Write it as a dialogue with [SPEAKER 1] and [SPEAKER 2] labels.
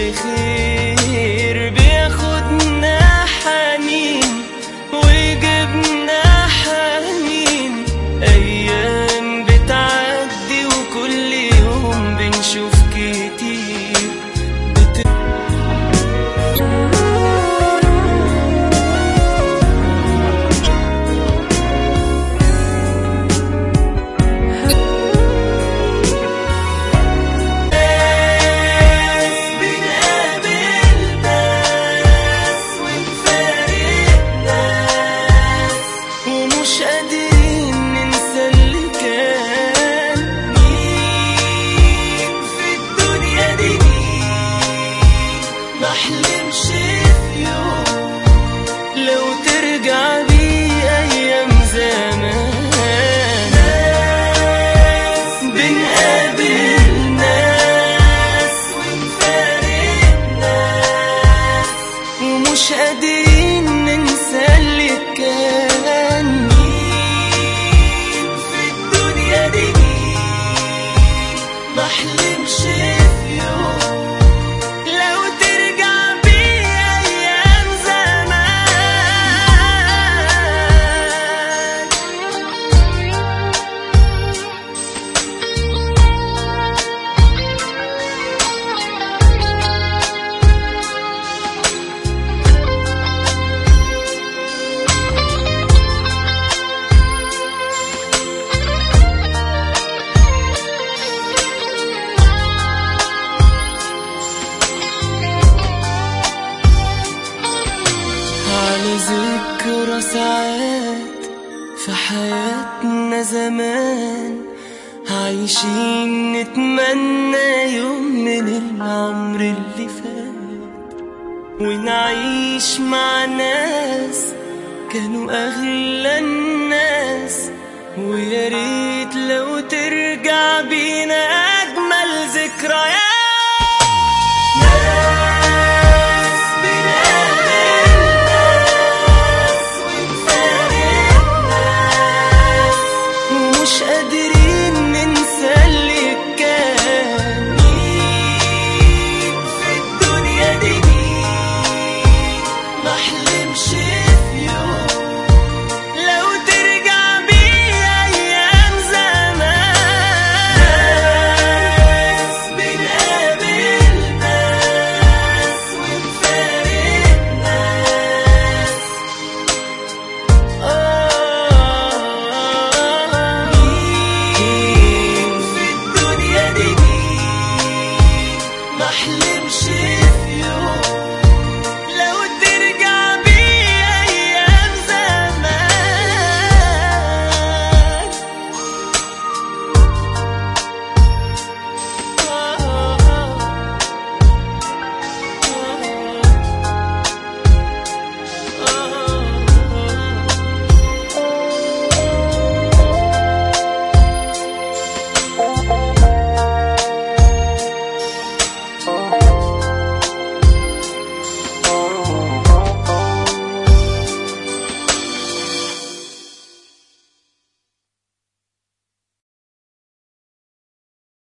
[SPEAKER 1] خير بياخدنا حنين ويجيبنا حنين أيام بتعدي وكل يوم بنشوف كتير بت... ناس بنقابل ناس ونفارق ناس ومش قادرين ننسى اللي كان مين في الدنيا دي مين محلمش في يوم لو ترجع بي ايام زمان ناس بنقابل ناس ونفارق ناس ومش قادرين ننسى اللي كان مين في الدنيا دي مين محلمش في يوم لو ترجع بي ايام زمان على ذكرى ساعات في حياتنا زمان عايشين نتمنى يوم من العمر اللي فات ونعيش مع ناس كانوا أغلى الناس ويا ريت لو ترجع